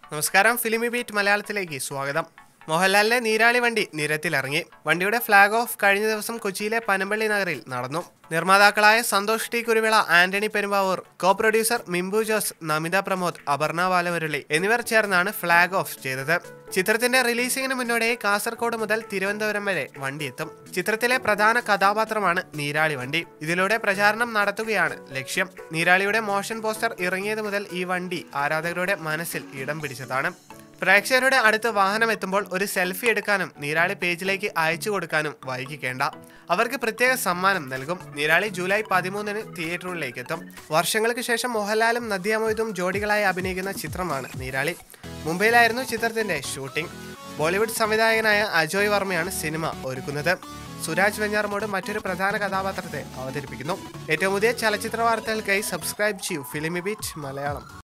നമസ്കാരം ഫിലിമി ബീറ്റ് മലയാളത്തിലേക്ക് സ്വാഗതം മോഹൻലാലിന്റെ നീരാളി വണ്ടി നിരത്തിലിറങ്ങി വണ്ടിയുടെ ഫ്ളാഗ് ഓഫ് കഴിഞ്ഞ ദിവസം കൊച്ചിയിലെ പനമ്പള്ളി നഗറിൽ നടന്നു നിർമ്മാതാക്കളായ Santhosh T Kuruvila Antony Perumbavoor co producer മിംബു ജോസ് നമിത പ്രമോദ് അപർണ ബാലമുരളി എന്നിവർ ചേർന്നാണ് ഫ്ളാഗ് ഓഫ് ചെയ്തത് ചിത്രത്തിന്റെ റിലീസിംഗിന് മുന്നോടിയായി കാസർഗോഡ് മുതൽ തിരുവനന്തപുരം വരെ വണ്ടി എത്തും ചിത്രത്തിലെ പ്രധാന കഥാപാത്രമാണ് നീരാളി വണ്ടി ഇതിലൂടെ പ്രചാരണം നടത്തുകയാണ് ലക്ഷ്യം നീരാളിയുടെ മോഷൻ പോസ്റ്റർ ഇറങ്ങിയത് മുതൽ ഈ വണ്ടി ആരാധകരുടെ മനസ്സിൽ ഇടം പിടിച്ചതാണ് പ്രേക്ഷകരുടെ അടുത്ത് വാഹനം എത്തുമ്പോൾ ഒരു സെൽഫി എടുക്കാനും നീരാളി പേജിലേക്ക് അയച്ചു കൊടുക്കാനും വൈകിക്കേണ്ട അവർക്ക് പ്രത്യേക സമ്മാനം നൽകും നീരാളി ജൂലൈ പതിമൂന്നിന് തിയേറ്ററുകളിലേക്ക് എത്തും വർഷങ്ങൾക്ക് ശേഷം മോഹൻലാലും നദിയ മൊയ്തും ജോഡികളായി അഭിനയിക്കുന്ന ചിത്രമാണ് നീരാളി മുംബൈയിലായിരുന്നു ചിത്രത്തിന്റെ ഷൂട്ടിംഗ് ബോളിവുഡ് സംവിധായകനായ അജോയ് വർമ്മയാണ് സിനിമ ഒരുക്കുന്നത് സുരാജ് വെഞ്ഞാറമോട് മറ്റൊരു പ്രധാന കഥാപാത്രത്തെ അവതരിപ്പിക്കുന്നു ഏറ്റവും പുതിയ ചലച്ചിത്ര വാർത്തകൾക്കായി സബ്സ്ക്രൈബ് ചെയ്യൂ ഫിലിമി ബീറ്റ് മലയാളം